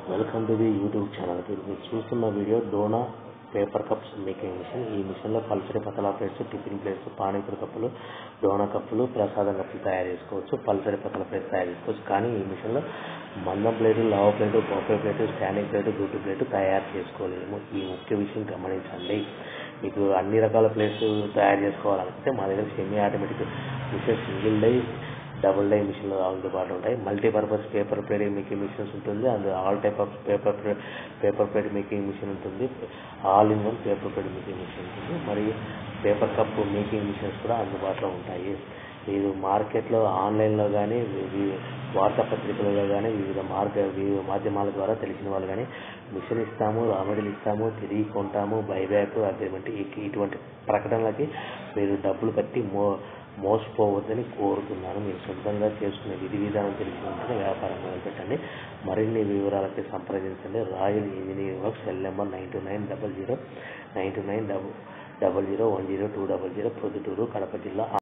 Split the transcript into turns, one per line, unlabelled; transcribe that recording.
welcome to the YouTube channel మీరు చూస్తున్న video dona paper cups making machine ఈ మిషన్లో పల్సరి పతలా ప్లేట్స్ టిఫిన్ ప్లేట్స్ పానీపూరి కప్పులు డోనా కప్పులు ప్రసాదం కప్పులు తయారు చేసుకోవచ్చు పల్సరి పతల ప్లేట్స్ తయారు చేసుకోవచ్చు కానీ ఈ మిషన్లో మందం ప్లేటు లావ plate buffet plate standing plate గుడ్డు ప్లేటు తయారు చేసుకోలేము ఈ ముఖ్య విషయం గమనించండి మీకు అన్ని రకాల ప్లేట్స్ తయారు చేసుకోవాలనుకుంటే మా దగ్గర semi automatic machine single die double die మిషన్లు అందుబాటులో ఉంటాయి multipurpose paper plate making machines ఉంటుంది and all type of paper paper plate making machine ఉంటుంది all in one paper plate making machine ఉంటుంది మరియు పేపర్ కప్ మేకింగ్ మిషన్స్ కూడా అందుబాటులో ఉంటాయి మీరు మార్కెట్లో ఆన్లైన్లో కానీ వార్తాపత్రికలలో కానీ వివిధ మార్గ వివిధ మాధ్యమాల ద్వారా తెలిసిన వాళ్ళు కానీ మిషన్ ఇస్తాము రా మెటీరియల్ ఇస్తాము తిరిగి కొంటాము బైబ్యాక్ అగ్రిమెంట్ ఇటువంటి ప్రకటనలకి మీరు డబ్బులు కట్టి మో మోసపోవద్దని కోరుతున్నాను మీరు సొంతంగా చేసుకునే విధి విధానం తెలిసి ఉంటేనే వ్యాపారం మొదలుపెట్టండి మరిన్ని వివరాలకి సంప్రదించండి royal engineering works cell number nine two nine double zero nine two nine double double zero one zero two double zero Proddatur Kadapa జిల్లా